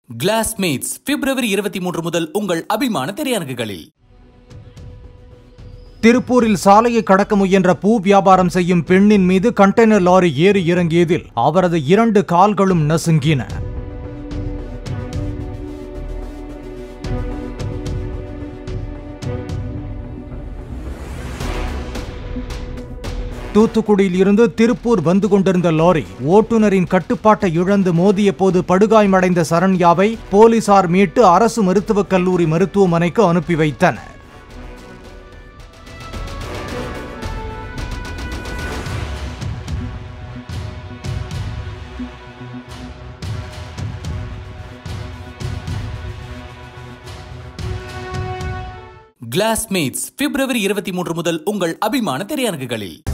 classmates பிப்ரவரி இருபத்தி மூன்று முதல் உங்கள் அபிமான திரையரங்குகளில் திருப்பூரில் சாலையை கடக்க முயன்ற பூ வியாபாரம் செய்யும் பெண்ணின் மீது கண்டெய்னர் லாரி ஏறி இறங்கியதில் அவரது இரண்டு கால்களும் நசுங்கின தூத்துக்குடியில் இருந்து திருப்பூர் வந்து கொண்டிருந்த லாரி ஓட்டுநரின் கட்டுப்பாட்டை இழந்து மோதிய போது படுகாயமடைந்த சரண்யாவை போலீசார் மீட்டு அரசு மருத்துவக் கல்லூரி மருத்துவமனைக்கு அனுப்பி வைத்தனர் கிளாஸ்மேட்ஸ் பிப்ரவரி இருபத்தி மூன்று முதல் உங்கள் அபிமான திரையரங்குகளில்